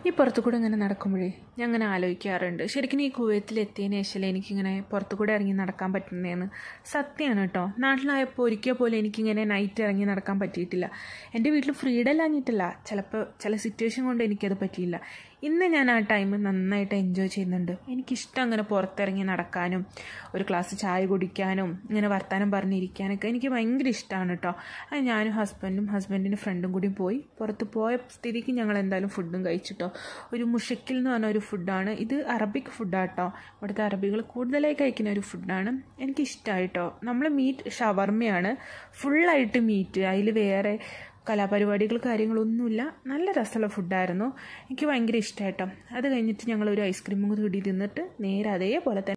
ഈ പുറത്തു കൂടെ ഇങ്ങനെ നടക്കുമ്പോഴേ ഞാൻ അങ്ങനെ ആലോചിക്കാറുണ്ട് ശരിക്കും ഈ കുവൈത്തിൽ എത്തിയതിന് ശേഷം എനിക്കിങ്ങനെ പുറത്തു കൂടെ ഇറങ്ങി നടക്കാൻ പറ്റുന്നതെന്ന് സത്യമാണ് കേട്ടോ നാട്ടിലായപ്പോൾ ഒരിക്കൽ പോലും എനിക്കിങ്ങനെ നൈറ്റ് ഇറങ്ങി നടക്കാൻ പറ്റിയിട്ടില്ല എൻ്റെ വീട്ടിൽ ഫ്രീഡം ഇല്ലാഞ്ഞിട്ടില്ല ചിലപ്പോൾ ചില സിറ്റുവേഷൻ കൊണ്ട് എനിക്കത് പറ്റിയില്ല ഇന്ന് ഞാൻ ആ ടൈം നന്നായിട്ട് എൻജോയ് ചെയ്യുന്നുണ്ട് എനിക്കിഷ്ടം അങ്ങനെ പുറത്തിറങ്ങി നടക്കാനും ഒരു ഗ്ലാസ് ചായ കുടിക്കാനും ഇങ്ങനെ വർത്തമാനം പറഞ്ഞിരിക്കാനൊക്കെ എനിക്ക് ഭയങ്കര ഇഷ്ടമാണ് കേട്ടോ അത് ഞാനും ഹസ്ബൻഡും ഹസ്ബൻഡിൻ്റെ ഫ്രണ്ടും കൂടി പോയി പുറത്ത് പോയ സ്ഥിതിക്ക് ഞങ്ങൾ എന്തായാലും ഫുഡും കഴിച്ചിട്ടോ ഒരു മുഷക്കിൽ എന്ന് പറഞ്ഞ ഒരു ഫുഡാണ് ഇത് അറബിക് ഫുഡാണ് കേട്ടോ ഇവിടുത്തെ അറബികൾ കൂടുതലായി കഴിക്കുന്ന ഒരു ഫുഡാണ് എനിക്കിഷ്ടമായിട്ടോ നമ്മൾ മീറ്റ് ഷവർമ്മയാണ് ഫുള്ളായിട്ട് മീറ്റ് അതിൽ വേറെ കലാപരിപാടികൾ കാര്യങ്ങളൊന്നുമില്ല നല്ല രസമുള്ള ഫുഡായിരുന്നു എനിക്ക് ഭയങ്കര ഇഷ്ടമായിട്ടോ അത് കഴിഞ്ഞിട്ട് ഞങ്ങൾ ഒരു ഐസ്ക്രീമും കൂടി തിന്നിട്ട് നേരെ അതേപോലെ തന്നെ